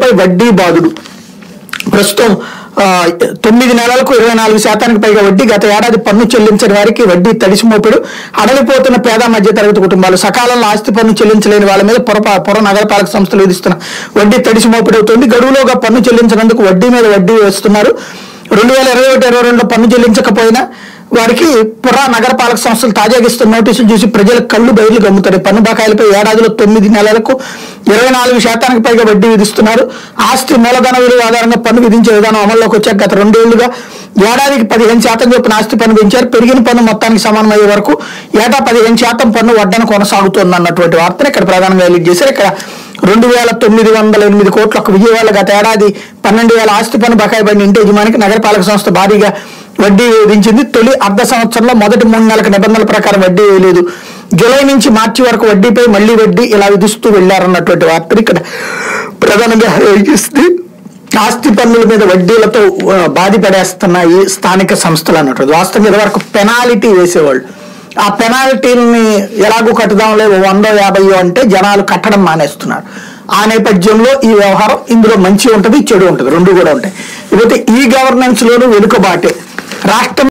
అప్పులపై వడ్డీ బాదుడు ప్రస్తుతం ఆ, తొమ్మిది నెలలకు ఇరవై నాలుగు శాతానికి పైగా వడ్డీ గత ఏడాది పన్ను చెల్లించని వారికి వడ్డీ తడిసి మోపెడు అడలిపోతున్న పేద మధ్య తరగతి కుటుంబాలు సకాలంలో ఆస్తి పన్ను చెల్లించలేని వాళ్ళ మీద పుర పుర నగరపాలక సంస్థలు విధిస్తున్న వడ్డీ తడిసి మోపెడవుతుంది గడువులోగా పన్ను చెల్లించినందుకు వడ్డీ మీద వడ్డీ వేస్తున్నారు రెండు వేల ఇరవై ఒకటి ఇరవై రెండులో పన్ను చెల్లించకపోయినా వారికి పుర నగరపాలక సంస్థలు తాజాగా ఇస్తున్న నోటీసులు చూసి ప్రజల కళ్ళు బయలు గమ్ముతారు పన్ను బకాయిలపై ఏడాదిలో తొమ్మిది నెలలకు ఇరవై నాలుగు శాతానికి పైగా వడ్డీ విధిస్తున్నారు ఆస్తి మూలధన విలువ ఆధారంగా పన్ను విధించే విధానం అమల్లోకి వచ్చాక గత రెండేళ్లుగా ఏడాదికి పదిహేను శాతం చొప్పున ఆస్తి పన్ను పెంచారు పెరిగిన పన్ను మొత్తానికి సమానమయ్యే వరకు ఏటా పదిహేను శాతం పన్ను వడ్డన కొనసాగుతోంది అన్నటువంటి వార్తను ఇక్కడ ప్రధానంగా ఎలిట్ చేశారు ఇక్కడ రెండు వేల తొమ్మిది వందల ఎనిమిది కోట్లకు విజయవాడ గత ఏడాది పన్నెండు వేల ఆస్తి పన్ను బకాయి పడిన ఇంటి యజమానికి నగరపాలక సంస్థ భారీగా వడ్డీ విధించింది తొలి అర్ధ సంవత్సరంలో మొదటి మూడు నెలల నిబంధనల ప్రకారం వడ్డీ వేయలేదు జూలై నుంచి మార్చి వరకు వడ్డీపై మళ్లీ వడ్డీ ఇలా విధిస్తూ వెళ్లారన్నటువంటి వార్తను ఇక్కడ ప్రధానంగా ఇస్తుంది ఆస్తి పన్నుల మీద వడ్డీలతో ఆ, బాధిపడేస్తున్నాయి స్థానిక సంస్థలు అన్నట్టు వాస్తవంగా ఇదివరకు పెనాల్టీ వేసేవాళ్ళు ఆ పెనాల్టీని ఎలాగో కట్టుదాంలే ఓ వందో యాభైయో అంటే జనాలు కట్టడం మానేస్తున్నారు ఆ నేపథ్యంలో ఈ వ్యవహారం ఇందులో మంచి ఉంటుంది చెడు ఉంటుంది రెండు కూడా ఉంటాయి ఇకపోతే ఈ గవర్నెన్స్ లోను వెనుకబాటే రాష్ట్రం